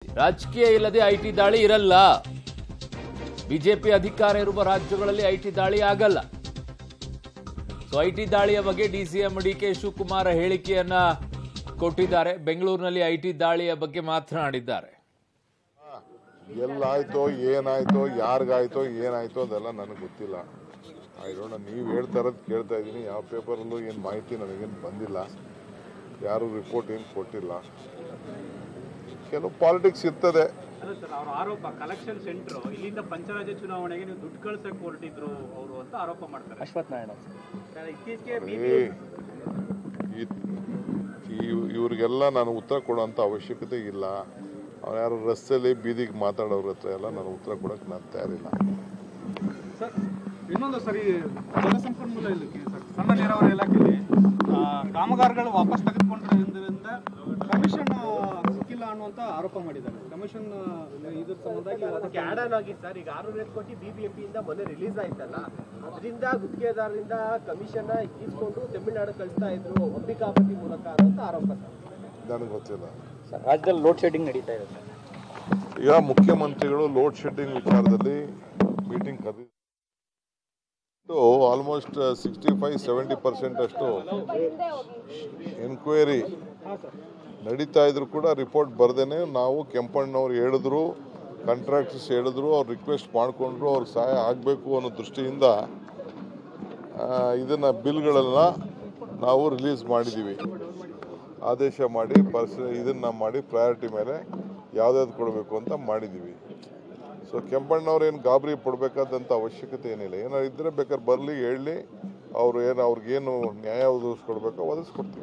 ರಾಜಕೀಯ ಇಲ್ಲದೆ I T ದಾಳಿ ಇರಲ್ಲ ಬಿಜೆಪಿ ಅಧಿಕಾರ ಇರುವ ರಾಜ್ಯಗಳಲ್ಲಿ ಐ ಟಿ ದಾಳಿ ಆಗಲ್ಲ ಸೊ ಐ ಟಿ ದಾಳಿಯ ಬಗ್ಗೆ ಡಿಸಿಎಂ ಡಿ ಕೆ ಶಿವಕುಮಾರ್ ಹೇಳಿಕೆಯನ್ನ ಕೊಟ್ಟಿದ್ದಾರೆ ಬೆಂಗಳೂರಿನಲ್ಲಿ ಐ ಟಿ ದಾಳಿಯ ಬಗ್ಗೆ ಮಾತನಾಡಿದ್ದಾರೆ ಎಲ್ಲಾಯ್ತೋ ಏನಾಯ್ತೋ ಯಾರಿಗಾಯ್ತೋ ಏನಾಯ್ತೋ ಅದೆಲ್ಲ ನನಗೆ ಗೊತ್ತಿಲ್ಲ ಐ ಡೋಂಟ್ ನೀವು ಹೇಳ್ತಾ ಇರೋದು ಕೇಳ್ತಾ ಇದ್ದೀನಿ ಯಾವ ಪೇಪರಲ್ಲೂ ಏನು ಮಾಹಿತಿ ನನಗೇನು ಬಂದಿಲ್ಲ ಯಾರು ರಿಪೋರ್ಟ್ ಏನು ಕೊಟ್ಟಿಲ್ಲ ಕೆಲವು ಪಾಲಿಟಿಕ್ಸ್ ಇರ್ತದೆ ಅಲ್ಲ ಸರ್ ಅವ್ರ ಆರೋಪ ಕಲೆಕ್ಷನ್ ಸೆಂಟರ್ ಇಲ್ಲಿಂದ ಪಂಚರಾಜ್ಯ ಚುನಾವಣೆಗೆ ನೀವು ದುಡ್ಡು ಕಳ್ಸಕ್ ಹೊರಟಿದ್ರು ಅವರು ಅಂತ ಆರೋಪ ಮಾಡ್ತಾರೆ ಅಶ್ವಥ್ ನಾರಾಯಣ ಸರ್, ಇತ್ತೀಚೆಗೆ ಏ, ಈ- ಈ- ಇವ್ರಿಗೆಲ್ಲ ನಾನು ಉತ್ತರ ಕೊಡೋಂಥ ಅವಶ್ಯಕತೆ ಇಲ್ಲ ಅವ್ರು ಯಾರು ರಸ್ತೆಯಲ್ಲಿ ಬೀದಿಗೆ ಮಾತಾಡೋರ ಹತ್ರ ಎಲ್ಲ ನಾನು ಉತ್ತರ ಕೊಡೋಕೆ ನಾನು ತಯಾರಿಲ್ಲ ಸರ್ ಇನ್ನೊಂದು ಸರಿ ಜಲಸಂಪನ್ಮೂಲ ಇಲಾಖೆ ಸರ್ ಸಣ್ಣ ನೀರಾವರಿ ಇಲಾಖೆಯಲ್ಲಿ ಆ, ಕಾಮಗಾರಿಗಳು ವಾಪಸ್ ತೆಗೆದುಕೊಂಡಿರೋದ್ರಿಂದ ಕಮಿಷನ್ ಸಿಕ್ಕಿಲ್ಲ ಅನ್ನುವಂತ ಆರೋಪ ಮಾಡಿದ್ದಾರೆ ಕಮಿಷನ್ ಇದ್ರ ಸಂಬಂಧಾಗಿ ಅದಕ್ಕೆ ಆಡ್ ಆನ್ ಆಗಿ ಸರ್ ಈಗ ಆರುನೂರ ಕೋಟಿ ಬಿಬಿಎಂಪಿ ಇಂದ ಮೊನ್ನೆ ರಿಲೀಸ್ ಆಯ್ತಲ್ಲ ಅದರಿಂದ ಗುತ್ತಿಗೆದಾರರಿಂದ ಕಮಿಷನ್ ಈಸ್ಕೊಂಡು ತಮಿಳುನಾಡು ಕಳಿಸ್ತಾ ಇದ್ರು ಅಂಬಿಕಾಪತಿ ಮೂಲಕ ಅನ್ನೋಂಥ ಆರೋಪ ಸರ್ ನನಗೆ ಗೊತ್ತಿಲ್ಲ ಸರ್ ರಾಜ್ಯದಲ್ಲಿ ಲೋಡ್ ಶೆಡ್ಡಿಂಗ್ ನಡೀತಾ ಇದೆ ಸರ್ ಈಗ ಮುಖ್ಯಮಂತ್ರಿಗಳು ಲೋಡ್ ಶೆಡ್ಡಿಂಗ್ ವಿಚಾರದಲ್ಲಿ ಮೀಟಿಂಗ್ ಕರೆದಿದ್ದು almost sixty five seventy percent ಅಷ್ಟು ಎನ್ಕ್ವೈರಿ ನಡೀತಾ ಇದ್ರು ಕೂಡ ರಿಪೋರ್ಟ್ ಬರ್ದೇನೆ ನಾವು ಕೆಂಪಣ್ಣವ್ರು ಹೇಳಿದ್ರು ಕಾಂಟ್ರಾಕ್ಟರ್ಸ್ ಹೇಳಿದ್ರು ಅವ್ರು ರಿಕ್ವೆಸ್ಟ್ ಮಾಡಿಕೊಂಡ್ರು ಅವ್ರ ಸಹಾಯ ಆಗಬೇಕು ಅನ್ನೋ ದೃಷ್ಟಿಯಿಂದ ಆ, ಇದನ್ನ ಬಿಲ್ಗಳೆಲ್ಲ ನಾವು ರಿಲೀಸ್ ಮಾಡಿದ್ದೀವಿ ಆದೇಶ ಮಾಡಿ ಪರ್ಸ ಇದನ್ನ ಮಾಡಿ ಪ್ರಯಾರಿಟಿ ಮೇಲೆ ಯಾವ್ದಾವ್ದು ಕೊಡಬೇಕು ಅಂತ ಮಾಡಿದ್ದೀವಿ ಸೊ ಕೆಂಪಣ್ಣವ್ರು ಏನು ಗಾಬರಿ ಪಡಬೇಕಾದಂಥ ಅವಶ್ಯಕತೆ ಏನಿಲ್ಲ ಏನಾದ್ರು ಇದ್ರೆ ಬೇಕಾದ್ರೆ ಬರಲಿ ಹೇಳಲಿ ಅವ್ರು ಏನು ಅವ್ರಿಗೇನು ನ್ಯಾಯ ಒದಗಿಸ್ಕೊಡ್ಬೇಕೋ ಒದಗಿಸ್ಕೊಡ್ತೀವಿ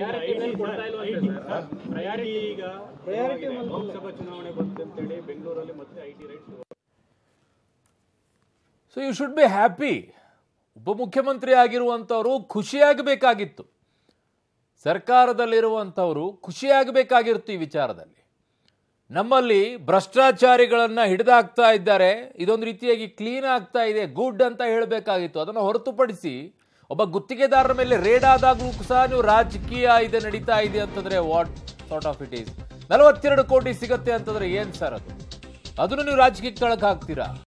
ಪ್ರಯಾರಿಟಿ ಈಗ ಪ್ರಯಾರಿಟಿ ಲೋಕಸಭಾ ಚುನಾವಣೆ ಬಂತು ಅಂತೇಳಿ ಬೆಂಗಳೂರಲ್ಲಿ ಮತ್ತೆ I T right so you should be happy ಉಪಮುಖ್ಯಮಂತ್ರಿ ಆಗಿರುವಂಥವರು ಖುಷಿಯಾಗಬೇಕಾಗಿತ್ತು ಸರ್ಕಾರದಲ್ಲಿರುವಂಥವರು ಖುಷಿಯಾಗಬೇಕಾಗಿರುತ್ತೆ ಈ ವಿಚಾರದಲ್ಲಿ ನಮ್ಮಲ್ಲಿ ಭ್ರಷ್ಟಾಚಾರಿಗಳನ್ನ ಹಿಡಿದಾಕ್ತಾ ಇದ್ದಾರೆ ಇದೊಂದು ರೀತಿಯಾಗಿ ಕ್ಲೀನ್ ಆಗ್ತಾ ಇದೆ ಗುಡ್ ಅಂತ ಹೇಳಬೇಕಾಗಿತ್ತು ಅದನ್ನು ಹೊರತುಪಡಿಸಿ ಒಬ್ಬ ಗುತ್ತಿಗೆದಾರರ ಮೇಲೆ ರೇಡ್ ಆದಾಗಲೂ ಸಹ ನೀವು ರಾಜಕೀಯ ಇದೆ ನಡೀತಾ ಇದೆ ಅಂತಂದ್ರೆ what sort of it is ನಲವತ್ತೆರಡು ಕೋಟಿ ಸಿಗತ್ತೆ ಅಂತಂದ್ರೆ ಏನ್ ಸರ್ ಅದು ಅದನ್ನು ನೀವು ರಾಜಕೀಯಕ್ಕೆ ತಳಕ್ ಹಾಕ್ತೀರಾ